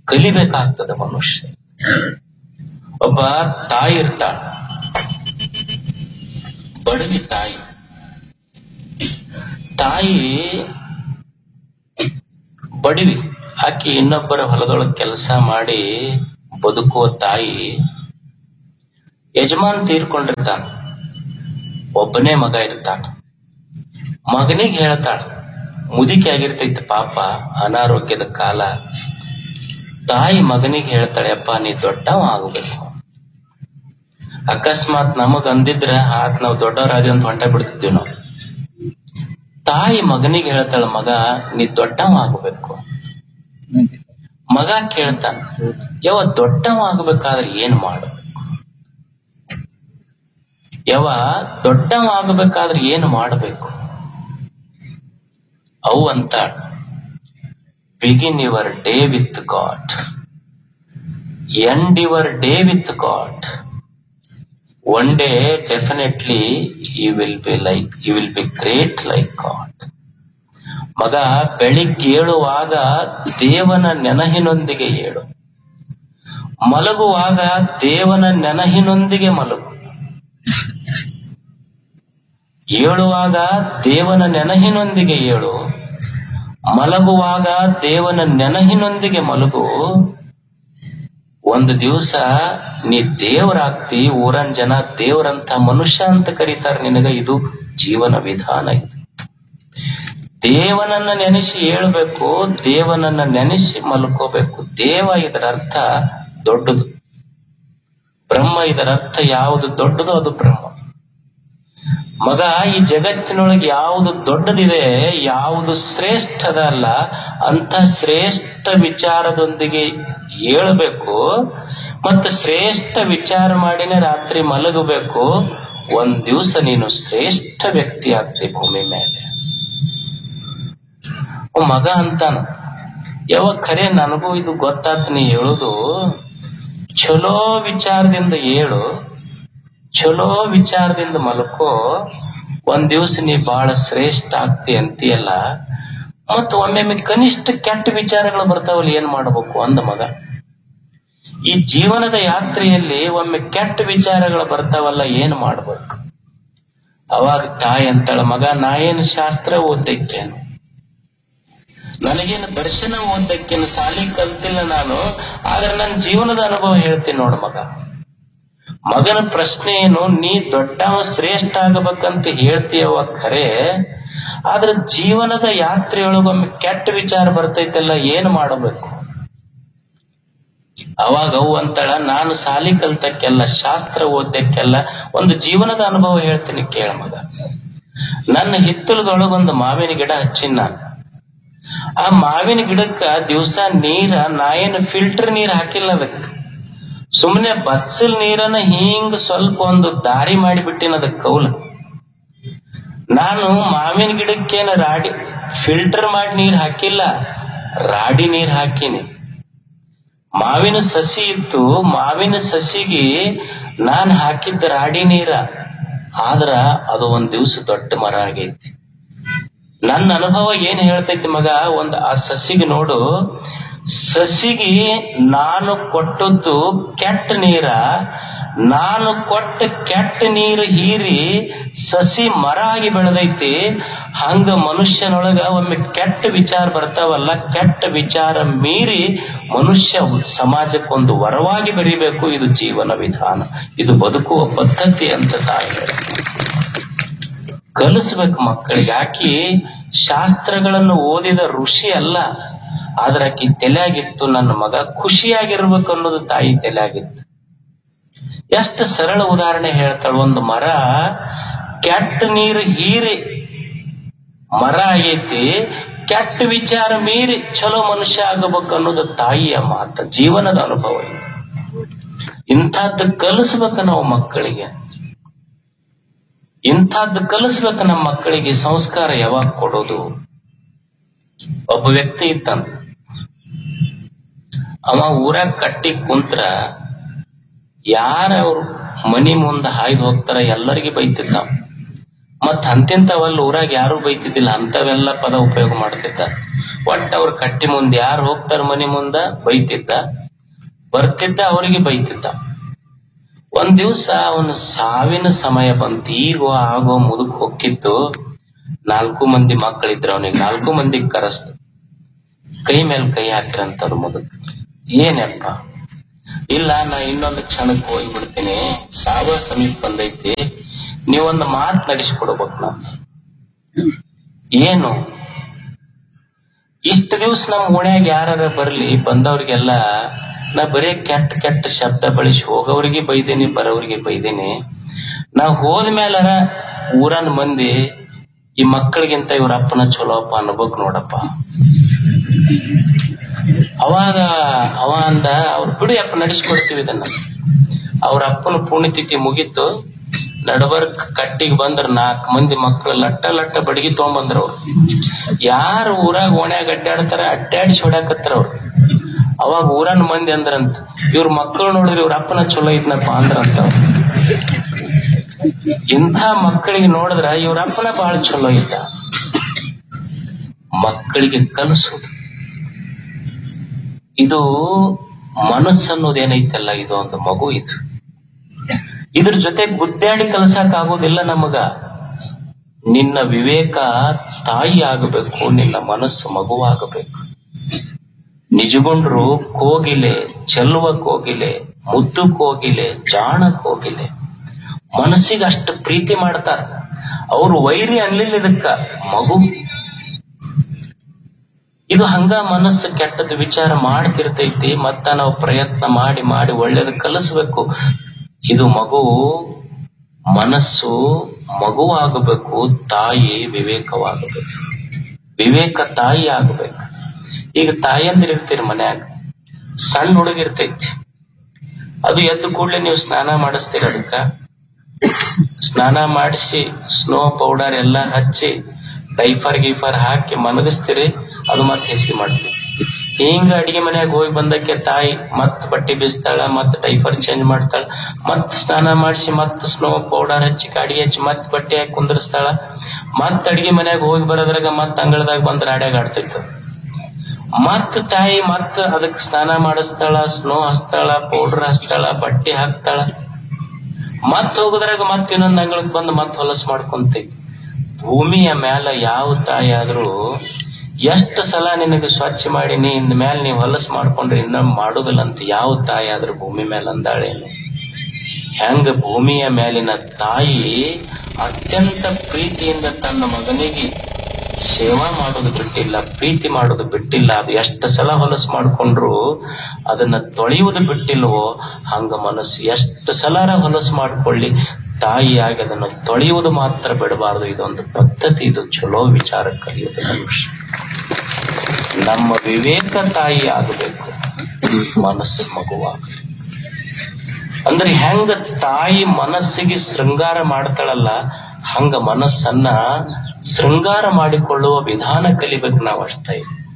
ಕಲಿಬೇಕಾಗ್ತದೆ ಮನುಷ್ಯ ಒಬ್ಬ ತಾಯಿ ಇರ್ತಾಳ ಬಡವಿ ತಾಯಿ ತಾಯಿ ಬಡವಿ ಆಕಿ ಇನ್ನೊಬ್ಬರ ಹೊಲದೊಳಗೆ ಕೆಲಸ ಮಾಡಿ ಬದುಕುವ ತಾಯಿ ಯಜಮಾನ್ ತೀರ್ಕೊಂಡಿರ್ತಾನ ಒಬ್ಬನೇ ಮಗ ಇರ್ತಾನ ಮಗನಿಗೆ ಹೇಳ್ತಾಳ ಮುದುಕಿ ಆಗಿರ್ತೈತಿ ಪಾಪ ಅನಾರೋಗ್ಯದ ಕಾಲ ತಾಯಿ ಮಗನಿಗೆ ಹೇಳ್ತಾಳೆ ಅಪ್ಪ ನೀ ದೊಡ್ಡವ ಆಗಬೇಕು ಅಕಸ್ಮಾತ್ ನಮಗ್ ಅಂದಿದ್ರ ಆತ್ ನಾವ್ ದೊಡ್ಡವರಾಗಿ ಅಂತ ಹೊಂಟ ಬಿಡ್ತಿದ್ವಿ ನಾವು ತಾಯಿ ಮಗನಿಗೆ ಹೇಳ್ತಾಳ ಮಗ ನೀ ದೊಡ್ಡವ ಆಗಬೇಕು ಮಗ ಕೇಳ್ತಾನ ಯಾವ ದೊಡ್ಡವ ಆಗಬೇಕಾದ್ರೆ ಏನ್ ಮಾಡಬೇಕು ಯಾವ ದೊಡ್ಡವ ಆಗಬೇಕಾದ್ರೆ ಏನ್ ಮಾಡಬೇಕು ಅವು ಅಂತ begin your day with God end your day with God one day definitely you will be like you will be great like God ಮಗ ಬೆಳಿಗ್ಗೆ ಏಳುವಾಗ ದೇವನ ನೆನಹಿನೊಂದಿಗೆ ಏಳು ಮಲಗುವಾಗ ದೇವನ ನೆನಹಿನೊಂದಿಗೆ ಮಲಗು ಏಳುವಾಗ ದೇವನ ನೆನಹಿನೊಂದಿಗೆ ಏಳು ಮಲಗುವಾಗ ದೇವನ ನೆನಹಿನೊಂದಿಗೆ ಮಲಗು ಒಂದು ದಿವಸ ನೀ ದೇವರಾಗ್ತಿ ಊರನ್ ಜನ ದೇವರಂತ ಮನುಷ್ಯ ಅಂತ ಕರೀತಾರೆ ನಿನಗ ಇದು ಜೀವನ ವಿಧಾನ ಇದು ದೇವನನ್ನ ನೆನೆಸಿ ಏಳ್ಬೇಕು ದೇವನನ್ನ ನೆನೆಸಿ ಮಲ್ಕೋಬೇಕು ದೇವ ಇದರ ಅರ್ಥ ದೊಡ್ಡದು ಬ್ರಹ್ಮ ಇದರ ಅರ್ಥ ಯಾವುದು ದೊಡ್ಡದು ಅದು ಬ್ರಹ್ಮ ಮಗ ಈ ಜಗತ್ತಿನೊಳಗೆ ಯಾವುದು ದೊಡ್ಡದಿದೆ ಯಾವುದು ಶ್ರೇಷ್ಠದ ಅಲ್ಲ ಅಂತ ಶ್ರೇಷ್ಠ ವಿಚಾರದೊಂದಿಗೆ ಏಳಬೇಕು ಮತ್ತೆ ಶ್ರೇಷ್ಠ ವಿಚಾರ ಮಾಡಿನೇ ರಾತ್ರಿ ಮಲಗಬೇಕು ಒಂದ್ ದಿವಸ ನೀನು ಶ್ರೇಷ್ಠ ವ್ಯಕ್ತಿ ಆಗ್ತಿ ಭೂಮಿ ಮೇಲೆ ಅವ್ ಮಗ ಅಂತಾನ ಯಾವಾಗ ಖರೆ ನನಗೂ ಇದು ಗೊತ್ತಾತ್ ನೀ ಹೇಳುದು ಚಲೋ ವಿಚಾರದಿಂದ ಏಳು ಚಲೋ ವಿಚಾರದಿಂದ ಮಲ್ಕೋ ಒಂದ್ ದಿವಸ ನೀ ಬಹಳ ಶ್ರೇಷ್ಠ ಆಗ್ತಿ ಅಂತೀಯಲ್ಲ ಮತ್ ಒಮ್ಮೊಮ್ಮೆ ಕನಿಷ್ಠ ಕೆಟ್ಟ ವಿಚಾರಗಳು ಬರ್ತಾವಲ್ಲ ಏನ್ ಮಾಡ್ಬೇಕು ಅಂದ ಮಗ ಈ ಜೀವನದ ಯಾತ್ರೆಯಲ್ಲಿ ಒಮ್ಮೆ ಕೆಟ್ಟ ವಿಚಾರಗಳು ಬರ್ತಾವಲ್ಲ ಏನ್ ಮಾಡ್ಬೇಕು ಅವಾಗ ತಾಯಿ ಅಂತಾಳ ಮಗ ನಾ ಏನು ಶಾಸ್ತ್ರ ಓದಕ್ಕೇನು ನನಗೇನು ದರ್ಶನ ಓದಕ್ಕೇನು ಸಾಲಿ ಕಲ್ತಿಲ್ಲ ನಾನು ಆದ್ರೆ ನನ್ನ ಜೀವನದ ಅನುಭವ ಹೇಳ್ತೀನಿ ನೋಡ್ ಮಗ ಮಗನ ಪ್ರಶ್ನೆ ಏನು ನೀ ದೊಡ್ಡವ ಶ್ರೇಷ್ಠ ಆಗಬೇಕಂತ ಹೇಳ್ತೀಯವ ಖರೆ ಆದ್ರೆ ಜೀವನದ ಯಾತ್ರೆಯೊಳಗೊಮ್ಮೆ ಕೆಟ್ಟ ವಿಚಾರ ಬರ್ತೈತಲ್ಲ ಏನ್ ಮಾಡಬೇಕು ಅವಾಗ ಅವು ಅಂತಾಳ ನಾನು ಸಾಲಿ ಕಲ್ತಕ್ಕೆಲ್ಲ ಶಾಸ್ತ್ರ ಓದಕ್ಕೆಲ್ಲ ಒಂದು ಜೀವನದ ಅನುಭವ ಹೇಳ್ತೀನಿ ಕೇಳ ಮಗ ನನ್ನ ಹಿತ್ತಲದೊಳಗೊಂದು ಮಾವಿನ ಗಿಡ ಹಚ್ಚಿನ ನಾನು ಆ ಮಾವಿನ ಗಿಡಕ್ಕ ದಿವಸ ನೀರ ನಾ ಏನು ಫಿಲ್ಟರ್ ನೀರ್ ಹಾಕಿಲ್ಲ ಅದಕ್ಕೆ ಸುಮ್ಮನೆ ಬಚ್ಚಲ್ ನೀರನ್ನ ಹಿಂಗ್ ಸ್ವಲ್ಪ ಒಂದು ದಾರಿ ಮಾಡಿಬಿಟ್ಟಿನ ಅದಕ್ಕೆ ಕೌಲ ನಾನು ಮಾವಿನ ಗಿಡಕ್ಕೇನ ರಾಡಿ ಫಿಲ್ಟರ್ ಮಾಡಿ ನೀರ್ ಹಾಕಿಲ್ಲ ರಾಡಿ ನೀರ್ ಹಾಕಿನಿ ಮಾವಿನ ಸಸಿ ಇತ್ತು ಮಾವಿನ ಸಸಿಗೆ ನಾನ್ ಹಾಕಿದ್ದ ರಾಡಿ ನೀರ ಆದ್ರ ಅದು ಒಂದ್ ದಿವ್ಸ ದೊಡ್ಡ ಮರ ಆಗೈತಿ ನನ್ನ ಅನುಭವ ಏನ್ ಹೇಳ್ತೈತಿ ಮಗ ಒಂದ್ ಆ ಸಸಿಗೆ ನೋಡು ಸಸಿಗೆ ನಾನು ಕೊಟ್ಟದ್ದು ಕೆಟ್ಟ ನೀರ ನಾನು ಕೊಟ್ಟ ಕೆಟ್ಟ ನೀರು ಹೀರಿ ಸಸಿ ಮರ ಆಗಿ ಬೆಳೆದೈತಿ ಹಂಗ ಮನುಷ್ಯನೊಳಗ ಒಮ್ಮೆ ಕೆಟ್ಟ ವಿಚಾರ ಬರ್ತಾವಲ್ಲ ಕೆಟ್ಟ ವಿಚಾರ ಮೀರಿ ಮನುಷ್ಯ ಸಮಾಜಕ್ಕೊಂದು ವರವಾಗಿ ಬೆರಿಬೇಕು ಇದು ಜೀವನ ವಿಧಾನ ಇದು ಬದುಕುವ ಪದ್ಧತಿ ಅಂತ ತಾಯಿ ಹೇಳ್ತಾರೆ. ಕಲಿಸ್ಬೇಕು ಮಕ್ಕಳಿಗೆ ಆಕಿ ಶಾಸ್ತ್ರಗಳನ್ನು ಓದಿದ ಋಷಿ ಅಲ್ಲ ಆದ್ರೆ ಆಕಿ ತಲೆಯಾಗಿತ್ತು ನನ್ನ ಮಗ ಖುಷಿಯಾಗಿರ್ಬೇಕು ಅನ್ನೋದು ತಾಯಿ ತಲೆಯಾಗಿತ್ತು ಎಷ್ಟು ಸರಳ ಉದಾಹರಣೆ ಹೇಳ್ತಾಳ ಒಂದು ಮರ ಕೆಟ್ಟ ನೀರು ಹೀರಿ ಮರ ಆಗೈತಿ ಕೆಟ್ಟ ವಿಚಾರ ಮೀರಿ ಚಲೋ ಮನುಷ್ಯ ಆಗಬೇಕು ಅನ್ನೋದು ತಾಯಿಯ ಮಾತ ಜೀವನದ ಅನುಭವ ಇದು. ಇಂಥದ್ದು ಕಲಿಸ್ಬೇಕು ನಾವು ಮಕ್ಕಳಿಗೆ ಇಂಥದ್ದು ಕಲಿಸ್ಬೇಕು ನಮ್ಮ ಮಕ್ಕಳಿಗೆ ಸಂಸ್ಕಾರ ಯಾವಾಗ ಕೊಡೋದು ಒಬ್ಬ ವ್ಯಕ್ತಿ ಇತ್ತಂತ ಅವ ಊರಾಗ ಕಟ್ಟಿ ಕುಂತ್ರ ಯಾರ ಅವ್ರು ಮನಿ ಮುಂದ ಹಾಯ್ದು ಹೋಗ್ತಾರ ಎಲ್ಲರಿಗೆ ಬೈತಿದ್ದ ಮತ್ ಅಂತಿಂತವಲ್ಲ ಊರಾಗ ಯಾರು ಬೈತಿದ್ದಿಲ್ಲ ಅಂತವೆಲ್ಲ ಪದ ಉಪಯೋಗ ಮಾಡ್ತಿದ್ದ ಒಟ್ಟ ಅವ್ರ ಕಟ್ಟಿ ಮುಂದೆ ಯಾರು ಹೋಗ್ತಾರ ಮನಿ ಮುಂದ ಬೈತಿದ್ದ ಬರ್ತಿದ್ದ ಅವರಿಗೆ ಬೈತಿದ್ದ ಒಂದ್ ದಿವ್ಸ ಅವನ ಸಾವಿನ ಸಮಯ ಬಂತು ಈಗ ಆಗೋ ಮುದುಕ್ ಹೊಕ್ಕಿತ್ತು ನಾಲ್ಕು ಮಂದಿ ಮಕ್ಕಳಿದ್ರು ಅವನಿಗೆ ನಾಲ್ಕು ಮಂದಿಗೆ ಕರೆಸ್ತ ಕೈ ಮೇಲೆ ಕೈ ಹಾಕಿರಂತವ್ರು ಮುದುಕ್ ಏನಪ್ಪ ಇಲ್ಲ ನಾ ಇನ್ನೊಂದು ಕ್ಷಣಕ್ಕೆ ಹೋಗ್ಬಿಡ್ತೀನಿ ಸಾವ ಸಮೀಪ ಬಂದೈತಿ ನೀವೊಂದು ಮಾತು ನಡೆಸ್ಕೊಡ್ಬೇಕು ನಾ ಏನು ಇಷ್ಟ ದಿವ್ಸ ನಮ್ ಓಣ್ಯಾಗ ಯಾರ ಬರ್ಲಿ ಬಂದವ್ರಿಗೆಲ್ಲ ನಾ ಬರೇ ಕೆಟ್ಟ ಕೆಟ್ಟ ಶಬ್ದ ಬಳಸಿ ಹೋಗೋರಿಗೆ ಬೈದೇನಿ ಬರೋರಿಗೆ ಬೈದೇನಿ ನಾ ಹೋದ್ಮೇಲರ ಊರನ್ ಮಂದಿ ಈ ಮಕ್ಕಳಿಗಿಂತ ಇವ್ರ ಅಪ್ಪನ ಚಲೋ ಅಪ್ಪ ಅನ್ಬೇಕು ನೋಡಪ್ಪ ಅವಾಗ ಅವ ಅಂದ ಅವ್ರು ಬಿಡಿ ಅಪ್ಪ ನಡೆಸ್ಕೊಡ್ತೀವಿ ಇದನ್ನ ಅವ್ರ ಅಪ್ಪನ ಪುಣ್ಯತಿಥಿ ಮುಗೀತು ನಡಬರ್ಕ್ ಕಟ್ಟಿಗೆ ಬಂದ್ರ ನಾಲ್ಕು ಮಂದಿ ಮಕ್ಕಳು ಲಟ್ಟ ಲಟ್ಟ ಬಡಗಿ ತಗೊಂಬಂದ್ರ ಅವ್ರು ಯಾರು ಊರಾಗ ಓಣ್ಯಾಗ ಅಡ್ಡಾಡ್ತಾರ ಅಡ್ಡಾಡಿಸಿ ಹೊಡ್ಯಾಕತ್ತಾರ ಅವ್ರು ಅವಾಗ ಊರನ್ ಮಂದಿ ಅಂದ್ರಂತ ಇವ್ರ ಮಕ್ಕಳು ನೋಡಿದ್ರೆ ಇವ್ರ ಅಪ್ಪನ ಚಲೋ ಇದ್ನಪ್ಪ ಅಂದ್ರಂತ ಅವ್ರು. ಇಂಥ ಮಕ್ಕಳಿಗೆ ನೋಡಿದ್ರ ಇವ್ರ ಅಪ್ಪನ ಬಹಳ ಚಲೋ ಇದ್ದ ಮಕ್ಕಳಿಗೆ ಕಲಿಸೋದು ಇದು ಮನಸ್ಸನ್ನೋದೇನೈತಲ್ಲ ಇದು ಒಂದು ಮಗು ಇದು ಇದ್ರ ಜೊತೆ ಗುದ್ದಾಡಿ ಕಲ್ಸಕ್ ಆಗೋದಿಲ್ಲ ನಮಗ ನಿನ್ನ ವಿವೇಕ ತಾಯಿ ಆಗಬೇಕು ನಿನ್ನ ಮನಸ್ಸು ಮಗುವಾಗಬೇಕು ನಿಜಗೊಂಡ್ರು ಕೋಗಿಲೆ ಚೆಲ್ಲುವ ಕೋಗಿಲೆ ಮುದ್ದು ಕೋಗಿಲೆ ಜಾಣ ಕೋಗಿಲೆ ಮನಸ್ಸಿಗೆ ಅಷ್ಟು ಪ್ರೀತಿ ಮಾಡ್ತಾರ ಅವ್ರು ವೈರಿ ಅನ್ಲಿಲ್ಲ ಇದಕ್ಕ ಮಗು ಇದು ಹಂಗ ಮನಸ್ಸು ಕೆಟ್ಟದ ವಿಚಾರ ಮಾಡ್ತಿರ್ತೈತಿ ಮತ್ತ ನಾವು ಪ್ರಯತ್ನ ಮಾಡಿ ಮಾಡಿ ಒಳ್ಳೇದು ಕಲಿಸ್ಬೇಕು ಇದು ಮಗು ಮನಸ್ಸು ಮಗುವಾಗಬೇಕು ತಾಯಿ ವಿವೇಕವಾಗಬೇಕು ವಿವೇಕ ತಾಯಿ ಆಗಬೇಕು ಈಗ ತಾಯಂದಿರ್ ಇರ್ತೀರಿ ಮನ್ಯಾಗ ಸಣ್ಣ ಹುಡುಗಿರ್ತೈತಿ ಅದು ಎದ್ದು ಕೂಡಲೇ ನೀವು ಸ್ನಾನ ಮಾಡಿಸ್ತೀರ ಅದಕ್ಕ ಸ್ನಾನ ಮಾಡಿಸಿ ಸ್ನೋ ಪೌಡರ್ ಎಲ್ಲ ಹಚ್ಚಿ ಡೈಫರ್ ಗೀಫರ್ ಹಾಕಿ ಮನಗಿಸ್ತೀರಿ ಅದು ಮತ್ತೆ ಹೆಸಿ ಮಾಡ್ತೀವಿ ಹಿಂಗ ಅಡಿಗೆ ಮನ್ಯಾಗ ಹೋಗಿ ಬಂದಕ್ಕೆ ತಾಯಿ ಮತ್ ಬಟ್ಟೆ ಬೀಸ್ತಾಳ ಮತ್ ಡೈಫರ್ ಚೇಂಜ್ ಮಾಡ್ತಾಳ ಮತ್ ಸ್ನಾನ ಮಾಡಿಸಿ ಮತ್ ಸ್ನೋ ಪೌಡರ್ ಹಚ್ಚಿ ಅಡಿಗೆ ಹಚ್ಚಿ ಮತ್ ಬಟ್ಟೆ ಹಾಕಿ ಕುಂದರ್ಸ್ತಾಳ ಮತ್ ಅಡಿಗೆ ಮನ್ಯಾಗ ಹೋಗಿ ಬರೋದ್ರಾಗ ಮತ್ ಅಂಗಳದಾಗ ಬಂದ್ ರಾಡ್ಯಾಗ ಆಡ್ತಿತ್ತು ಮತ್ ತಾಯಿ ಮತ್ ಅದಕ್ ಸ್ನಾನ ಮಾಡಿಸ್ತಾಳ ಸ್ನೋ ಹಚ್ತಾಳ ಪೌಡರ್ ಹಚ್ತಾಳ ಬಟ್ಟೆ ಹಾಕ್ತಾಳ ಮತ್ ಹೋಗೋದ್ರಾಗ ಮತ್ ಇನ್ನೊಂದ್ ಅಂಗಳಕ್ ಬಂದು ಮತ್ ಹೊಲಸ್ ಮಾಡ್ಕೊಂತೈತಿ ಭೂಮಿಯ ಮ್ಯಾಲ ಯಾವ ತಾಯಿ ಆದ್ರೂ ಎಷ್ಟು ಸಲ ನಿನಗೆ ಸ್ವಚ್ಛ ಮಾಡೀನಿ ಇನ್ ಮ್ಯಾಲ ನೀವ್ ಹೊಲಸ್ ಮಾಡ್ಕೊಂಡ್ರೆ ಇನ್ನೊಮ್ಮೆ ಮಾಡುದಿಲ್ಲ ಅಂತ ಯಾವ ತಾಯಿ ಆದ್ರೂ ಭೂಮಿ ಮೇಲೆ ಅಂದಾಳೇನು ಹೆಂಗ ಭೂಮಿಯ ಮೇಲಿನ ತಾಯಿ ಅತ್ಯಂತ ಪ್ರೀತಿಯಿಂದ ತನ್ನ ಮಗನಿಗೆ ಸೇವಾ ಮಾಡೋದು ಬಿಟ್ಟಿಲ್ಲ ಪ್ರೀತಿ ಮಾಡೋದು ಬಿಟ್ಟಿಲ್ಲ ಅದು ಎಷ್ಟು ಸಲ ಹೊಲಸು ಮಾಡ್ಕೊಂಡ್ರು ಅದನ್ನ ತೊಳೆಯುವುದು ಬಿಟ್ಟಿಲ್ವೋ ಹಂಗ ಮನಸ್ಸು ಎಷ್ಟು ಸಲ ಹೊಲಸು ಮಾಡ್ಕೊಳ್ಳಿ ತಾಯಿಯಾಗಿ ಅದನ್ನು ತೊಳೆಯುವುದು ಮಾತ್ರ ಬಿಡಬಾರದು ಇದೊಂದು ಪದ್ಧತಿ ಇದು ಚಲೋ ವಿಚಾರ ಕಲಿಯೋದು ಮನುಷ್ಯ ನಮ್ಮ ವಿವೇಕ ತಾಯಿ ಆಗಬೇಕು ಮನಸ್ಸು ಮಗುವಾಗಬೇಕು ಅಂದ್ರೆ ಹೆಂಗ ತಾಯಿ ಮನಸ್ಸಿಗೆ ಶೃಂಗಾರ ಮಾಡ್ತಾಳಲ್ಲ ಹಂಗ ಮನಸ್ಸನ್ನ ಶೃಂಗಾರ ಮಾಡಿಕೊಳ್ಳುವ ವಿಧಾನ ಕಲಿಬೇಕು ನಾವು ಅಷ್ಟೇ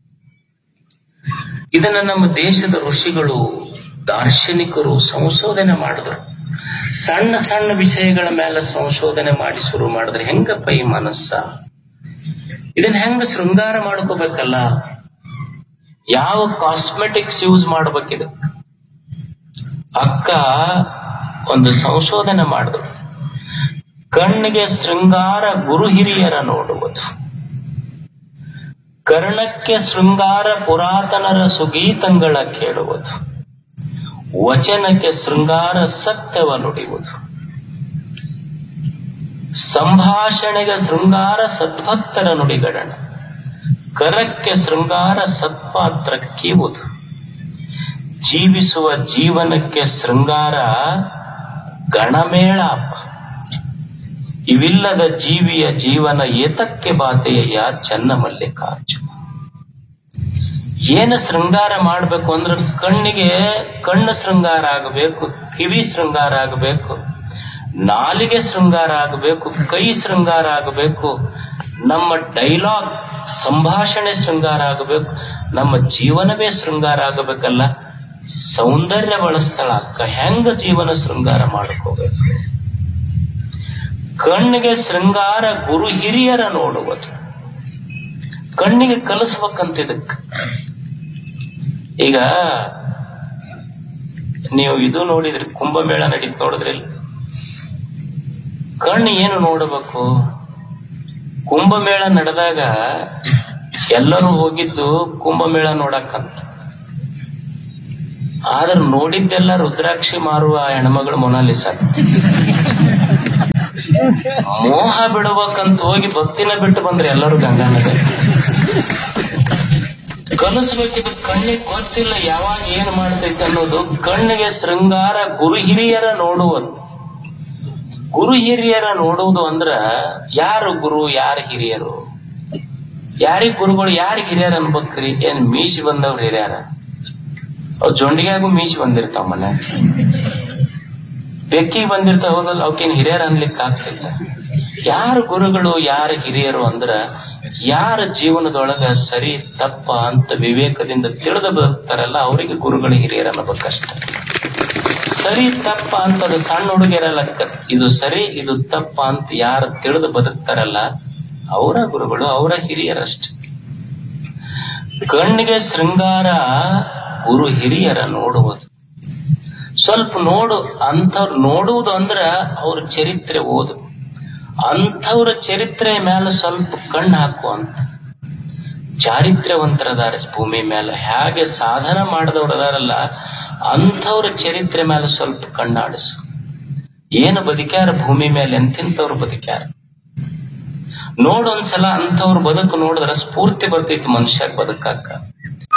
ಇದನ್ನ ನಮ್ಮ ದೇಶದ ಋಷಿಗಳು ದಾರ್ಶನಿಕರು ಸಂಶೋಧನೆ ಮಾಡಿದ್ರು ಸಣ್ಣ ಸಣ್ಣ ವಿಷಯಗಳ ಮೇಲೆ ಸಂಶೋಧನೆ ಮಾಡಿ ಶುರು ಮಾಡಿದ್ರೆ ಹೆಂಗಪ್ಪ ಈ ಮನಸ್ಸ ಇದನ್ನ ಹೆಂಗ ಶೃಂಗಾರ ಮಾಡ್ಕೋಬೇಕಲ್ಲ ಯಾವ ಕಾಸ್ಮೆಟಿಕ್ಸ್ ಯೂಸ್ ಮಾಡ್ಬೇಕಿದೆ ಅಕ್ಕ ಒಂದು ಸಂಶೋಧನೆ ಮಾಡಿದ್ರು ಕಣ್ಣಿಗೆ ಶೃಂಗಾರ ಗುರು ಹಿರಿಯರ ನೋಡುವುದು ಕರ್ಣಕ್ಕೆ ಶೃಂಗಾರ ಪುರಾತನರ ಸುಗೀತಂಗಳ ಕೇಳುವುದು ವಚನಕ್ಕೆ ಶೃಂಗಾರ ಸತ್ಯವ ನುಡಿಯುವುದು ಸಂಭಾಷಣೆಗೆ ಶೃಂಗಾರ ಸದ್ಭಕ್ತರ ನುಡಿಗಡಣ ಕರಕ್ಕೆ ಶೃಂಗಾರ ಸತ್ಪಾತ್ರ ಕೀವುದು ಜೀವಿಸುವ ಜೀವನಕ್ಕೆ ಶೃಂಗಾರ ಗಣಮೇಳ ಇವಿಲ್ಲದ ಜೀವಿಯ ಜೀವನ ಏತಕ್ಕೆ ಬಾತೆಯ ಚನ್ನ ಮಲ್ಲಿಕಾರ್ಜುನ ಏನು ಶೃಂಗಾರ ಮಾಡ್ಬೇಕು ಅಂದ್ರೆ ಕಣ್ಣಿಗೆ ಕಣ್ಣು ಶೃಂಗಾರ ಆಗಬೇಕು ಕಿವಿ ಶೃಂಗಾರ ಆಗಬೇಕು ನಾಲಿಗೆ ಶೃಂಗಾರ ಆಗಬೇಕು ಕೈ ಶೃಂಗಾರ ಆಗಬೇಕು ನಮ್ಮ ಡೈಲಾಗ್ ಸಂಭಾಷಣೆ ಶೃಂಗಾರ ಆಗಬೇಕು ನಮ್ಮ ಜೀವನವೇ ಶೃಂಗಾರ ಆಗಬೇಕಲ್ಲ ಸೌಂದರ್ಯ ಬಳಸ್ತಾಳ ಅಕ್ಕ ಹೆಂಗ ಜೀವನ ಶೃಂಗಾರ ಮಾಡ್ಕೋಬೇಕು ಕಣ್ಣಿಗೆ ಶೃಂಗಾರ ಗುರು ಹಿರಿಯರ ನೋಡುವುದು ಕಣ್ಣಿಗೆ ಕಲಿಸ್ಬೇಕಂತ ಇದಕ್ ಈಗ ನೀವು ಇದು ನೋಡಿದ್ರಿ ಕುಂಭಮೇಳ ನಡೀತ್ ನೋಡಿದ್ರಿ ಕಣ್ಣು ಏನು ನೋಡಬೇಕು ಕುಂಭಮೇಳ ನಡೆದಾಗ ಎಲ್ಲರೂ ಹೋಗಿದ್ದು ಕುಂಭಮೇಳ ನೋಡಕ್ಕಂತ ಆದ್ರೆ ನೋಡಿದ್ದೆಲ್ಲ ರುದ್ರಾಕ್ಷಿ ಮಾರುವ ಹೆಣ್ಮಗಳು ಮೊನಾಲಿಸ ಮೋಹ ಬಿಡ್ಬೇಕಂತ ಹೋಗಿ ಭಕ್ತಿನ ಬಿಟ್ಟು ಬಂದ್ರೆ ಎಲ್ಲರೂ ಗಂಗಾ ನದಿ ಕಲಿಸ್ಬೇಕಿದ್ದು ಕಣ್ಣಿಗೆ ಗೊತ್ತಿಲ್ಲ ಯಾವಾಗ ಏನ್ ಮಾಡ್ತೈತೆ ಅನ್ನೋದು ಕಣ್ಣಿಗೆ ಶೃಂಗಾರ ಗುರು ಹಿರಿಯರ ನೋಡುವುದು ಗುರು ಹಿರಿಯರ ನೋಡುವುದು ಅಂದ್ರ ಯಾರು ಗುರು ಯಾರು ಹಿರಿಯರು ಯಾರಿಗ್ ಗುರುಗಳು ಯಾರು ಹಿರಿಯರ ಅನ್ಬೇಕ್ರಿ ಏನ್ ಮೀಸಿ ಬಂದವ್ರು ಹಿರಿಯರ ಅವ್ ಜೊಂಡಿಗ್ಯಾಗೂ ಮೀಸಿ ಬಂದಿರ್ತಾವ ಮನೆ ಬೆಕ್ಕಿಗೆ ಬಂದಿರ್ತಾವ ಹೋಗಲ್ಲ ಅವಕ್ಕೇನ್ ಹಿರಿಯರ ಅನ್ಲಿಕ್ಕೆ ಆಗ್ತಿಲ್ಲ ಯಾರು ಗುರುಗಳು ಯಾರು ಹಿರಿಯರು ಅಂದ್ರ ಯಾರ ಜೀವನದೊಳಗ ಸರಿ ತಪ್ಪ ಅಂತ ವಿವೇಕದಿಂದ ತಿಳಿದು ಬದುಕ್ತಾರಲ್ಲ ಅವರಿಗೆ ಗುರುಗಳು ಹಿರಿಯರು ಅನ್ನಬೇಕಷ್ಟ ಸರಿ ತಪ್ಪ ಅಂತ ಅದು ಸಣ್ಣ ಹುಡುಗಿಯರಲ್ಲ ಇದು ಸರಿ ಇದು ತಪ್ಪ ಅಂತ ಯಾರು ತಿಳಿದು ಬದುಕ್ತಾರಲ್ಲ ಅವರ ಗುರುಗಳು ಅವರ ಹಿರಿಯರಷ್ಟೆ ಕಣ್ಣಿಗೆ ಶೃಂಗಾರ ಗುರು ಹಿರಿಯರ ನೋಡುವುದು ಸ್ವಲ್ಪ ನೋಡು ಅಂಥವ್ರು ನೋಡುವುದು ಅಂದ್ರ ಅವ್ರ ಚರಿತ್ರೆ ಓದು ಅಂಥವ್ರ ಚರಿತ್ರೆ ಮೇಲೆ ಸ್ವಲ್ಪ ಕಣ್ಣು ಹಾಕು ಅಂತ ಚಾರಿತ್ರ್ಯವಂತರದಾರ ಭೂಮಿ ಮೇಲೆ ಹೇಗೆ ಸಾಧನ ಮಾಡಿದವ್ರು ಅದಾರಲ್ಲ ಅಂಥವ್ರ ಚರಿತ್ರೆ ಮೇಲೆ ಸ್ವಲ್ಪ ಕಣ್ಣಾಡಿಸು ಏನು ಬದುಕ್ಯಾರ ಭೂಮಿ ಮೇಲೆ ಎಂತಿಂತವ್ರು ಬದುಕ್ಯಾರ ನೋಡೊಂದ್ಸಲ ಅಂಥವ್ರ ಬದುಕು ನೋಡಿದ್ರ ಸ್ಫೂರ್ತಿ ಬರ್ತೈತಿ ಮನುಷ್ಯ ಬದುಕಾಕ